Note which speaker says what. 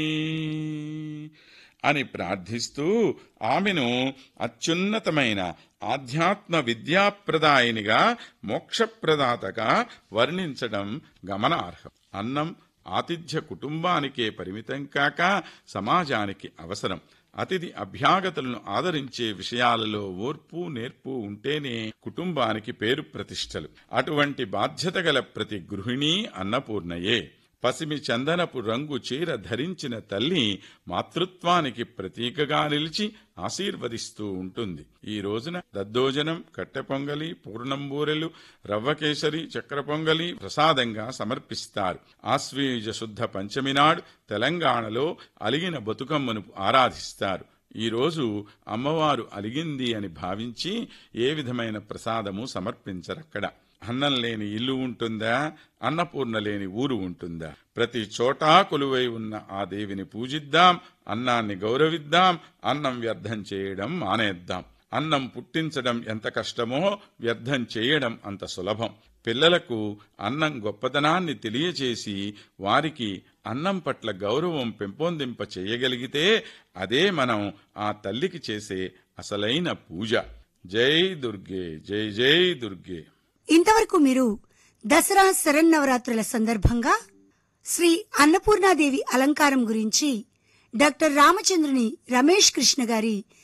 Speaker 1: అని ప్రార్థిస్తూ ఆమెను అత్యున్నతమైన ఆధ్యాత్మ విద్యాప్రదాయినిగా మోక్షప్రదాతగా వర్ణించడం గమనార్హం అన్నం ఆతిథ్య కుటుంబానికే పరిమితం కాక సమాజానికి అవసరం అతిథి అభ్యాగతులను ఆదరించే విషయాలలో ఓర్పు నేర్పు ఉంటేనే కుటుంబానికి పేరు ప్రతిష్టలు అటువంటి బాధ్యత గల ప్రతి గృహిణీ అన్నపూర్ణయే పసిమి చందనపు రంగు చీర ధరించిన తల్లి మాతృత్వానికి ప్రతీకగా నిలిచి ఆశీర్వదిస్తూ ఉంటుంది ఈ రోజున దద్దోజనం కట్టె పొంగలి పూర్ణంబూరెలు రవ్వకేసరి చక్ర పొంగలి ప్రసాదంగా సమర్పిస్తారు ఆశ్వీజ శుద్ధ పంచమి నాడు తెలంగాణలో అలిగిన బతుకమ్మను ఆరాధిస్తారు ఈ రోజు అమ్మవారు అలిగింది అని భావించి ఏ విధమైన ప్రసాదము సమర్పించరక్కడ అన్నం లేని ఇల్లు ఉంటుందా అన్నపూర్ణ లేని ఊరు ఉంటుందా ప్రతి చోటా కొలువై ఉన్న ఆ దేవిని పూజిద్దాం అన్నాన్ని గౌరవిద్దాం అన్నం వ్యర్థం చేయడం మానేద్దాం అన్నం పుట్టించడం ఎంత కష్టమో వ్యర్థం చేయడం అంత సులభం పిల్లలకు అన్నం గొప్పతనాన్ని తెలియచేసి వారికి అన్నం పట్ల గౌరవం పెంపొందింప చేయగలిగితే అదే మనం ఆ తల్లికి చేసే అసలైన పూజ జై దుర్గే జై జై దుర్గే
Speaker 2: ఇంతవరకు మీరు దసరా శరన్నవరాత్రుల సందర్భంగా శ్రీ అన్నపూర్ణాదేవి అలంకారం గురించి డాక్టర్ రామచంద్రుని రమేష్ కృష్ణ గారి